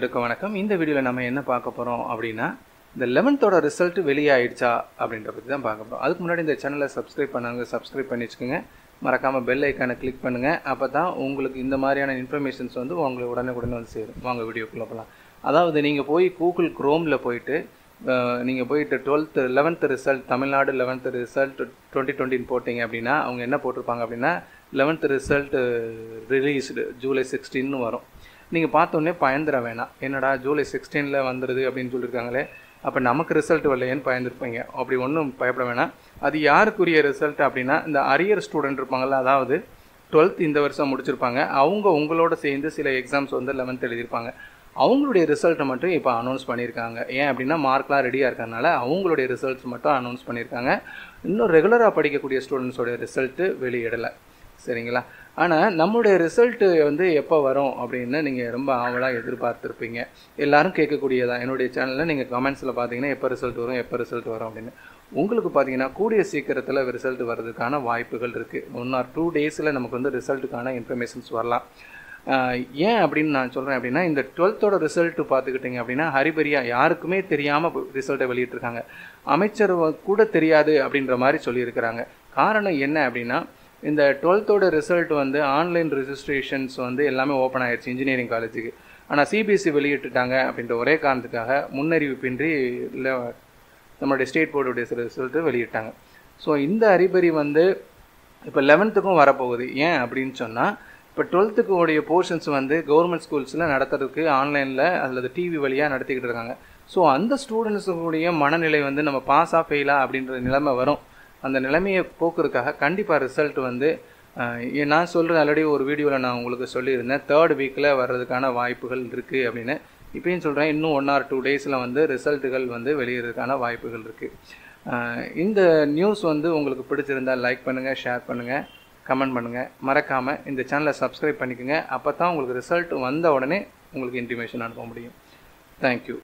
அனைவருக்கும் வணக்கம் இந்த வீடியோவில் நம்ம என்ன பார்க்க போகிறோம் அப்படின்னா இந்த லெவன்த்தோட ரிசல்ட் வெளியாயிடுச்சா அப்படின்ற பற்றி தான் பார்க்க போகிறோம் அதுக்கு முன்னாடி இந்த சேனலை சப்ஸ்கிரைப் பண்ணாங்க சப்ஸ்கிரைப் பண்ணி வச்சுக்கோங்க மறக்காமல் பெல் ஐக்கானை கிளிக் பண்ணுங்கள் அப்போ தான் உங்களுக்கு இந்த மாதிரியான இன்ஃபர்மேஷன்ஸ் வந்து உங்களுக்கு உடனே உடனே வந்து சேரும் வாங்க வீடியோக்குள்ளே போகலாம் அதாவது நீங்கள் போய் கூகுள் க்ரோமில் போயிட்டு நீங்கள் போயிட்டு twelfth eleventh result Tamil Nadu eleventh result twenty டுவெண்ட்டின்னு போட்டிங்க அப்படின்னா அவங்க என்ன போட்டிருப்பாங்க அப்படின்னா லெவன்த்து ரிசல்ட் ரிலீஸ்டு ஜூலை சிக்ஸ்டீன்னு வரும் நீங்கள் பார்த்தோன்னே பயந்துட வேணாம் என்னடா ஜூலை சிக்ஸ்டீனில் வந்துடுது அப்படின்னு சொல்லியிருக்காங்களே அப்போ நமக்கு ரிசல்ட் வரலையேன்னு பயந்துருப்பீங்க அப்படி ஒன்றும் பயப்பட வேணாம் அது யாருக்குரிய ரிசல்ட் அப்படின்னா இந்த அரியர் ஸ்டூடெண்ட் இருப்பாங்கள்ல அதாவது டுவெல்த் இந்த வருஷம் முடிச்சிருப்பாங்க அவங்க உங்களோட சேர்ந்து சில எக்ஸாம்ஸ் வந்து லெவன்த் எழுதியிருப்பாங்க அவங்களுடைய ரிசல்ட்டை மட்டும் இப்போ அனௌன்ஸ் பண்ணியிருக்காங்க ஏன் அப்படின்னா மார்க்லாம் ரெடியாக இருக்கறனால அவங்களுடைய ரிசல்ட்ஸ் மட்டும் அனௌன்ஸ் பண்ணியிருக்காங்க இன்னும் ரெகுலராக படிக்கக்கூடிய ஸ்டூடெண்ட்ஸோடைய ரிசல்ட்டு வெளியிடலை சரிங்களா ஆனால் நம்மளுடைய ரிசல்ட்டு வந்து எப்போ வரும் அப்படின்னு நீங்கள் ரொம்ப ஆவலாக எதிர்பார்த்துருப்பீங்க எல்லாரும் கேட்கக்கூடியதான் என்னுடைய சேனலில் நீங்கள் கமெண்ட்ஸில் பார்த்தீங்கன்னா எப்போ ரிசல்ட் வரும் எப்போ ரிசல்ட் வரும் அப்படின்னு உங்களுக்கு பார்த்தீங்கன்னா கூடிய சீக்கிரத்தில் ரிசல்ட் வர்றதுக்கான வாய்ப்புகள் இருக்குது ஒன் ஆர் டூ டேஸில் நமக்கு வந்து ரிசல்ட்டுக்கான இன்ஃபர்மேஷன்ஸ் வரலாம் ஏன் அப்படின்னு நான் சொல்கிறேன் அப்படின்னா இந்த டுவெல்த்தோட ரிசல்ட்டு பார்த்துக்கிட்டிங்க அப்படின்னா ஹரிபரியா யாருக்குமே தெரியாமல் ரிசல்ட்டை வெளியிட்டிருக்காங்க அமைச்சர் கூட தெரியாது அப்படின்ற மாதிரி சொல்லியிருக்கிறாங்க காரணம் என்ன அப்படின்னா இந்த டுவெல்த்தோட ரிசல்ட் வந்து ஆன்லைன் ரிஜிஸ்ட்ரேஷன்ஸ் வந்து எல்லாமே ஓப்பன் ஆயிடுச்சு இன்ஜினியரிங் காலேஜுக்கு ஆனால் சிபிஎஸ்சி வெளியிட்டுட்டாங்க அப்படின்ற ஒரே காரணத்துக்காக முன்னறிவிப்பின்றி நம்மளுடைய ஸ்டேட் போர்டுடைய ரிசல்ட்டு வெளியிட்டாங்க ஸோ இந்த அறிபறி வந்து இப்போ லெவன்த்துக்கும் வரப்போகுது ஏன் அப்படின்னு சொன்னால் இப்போ டுவெல்த்துக்கு உடைய போர்ஷன்ஸ் வந்து கவர்மெண்ட் ஸ்கூல்ஸில் நடத்துறதுக்கு ஆன்லைனில் அல்லது டிவி வழியாக நடத்திக்கிட்டு இருக்காங்க ஸோ அந்த ஸ்டூடெண்ட்ஸுடைய மனநிலை வந்து நம்ம பாஸாக ஃபெயிலா அப்படின்ற நிலைமை வரும் அந்த நிலைமையை போக்குறதுக்காக கண்டிப்பாக ரிசல்ட் வந்து நான் சொல்கிறேன் ஆல்ரெடி ஒரு வீடியோவில் நான் உங்களுக்கு சொல்லியிருந்தேன் தேர்ட் வீக்கில் வர்றதுக்கான வாய்ப்புகள் இருக்குது அப்படின்னு இப்பயும் சொல்கிறேன் இன்னும் ஒன் ஆர் டூ டேஸில் வந்து ரிசல்ட்டுகள் வந்து வெளியிறதுக்கான வாய்ப்புகள் இருக்குது இந்த நியூஸ் வந்து உங்களுக்கு பிடிச்சிருந்தால் லைக் பண்ணுங்கள் ஷேர் பண்ணுங்கள் கமெண்ட் பண்ணுங்கள் மறக்காமல் இந்த சேனலை சப்ஸ்கிரைப் பண்ணிக்கோங்க அப்போ தான் உங்களுக்கு ரிசல்ட் வந்த உடனே உங்களுக்கு இன்டிமேஷன் அனுப்ப முடியும் தேங்க்யூ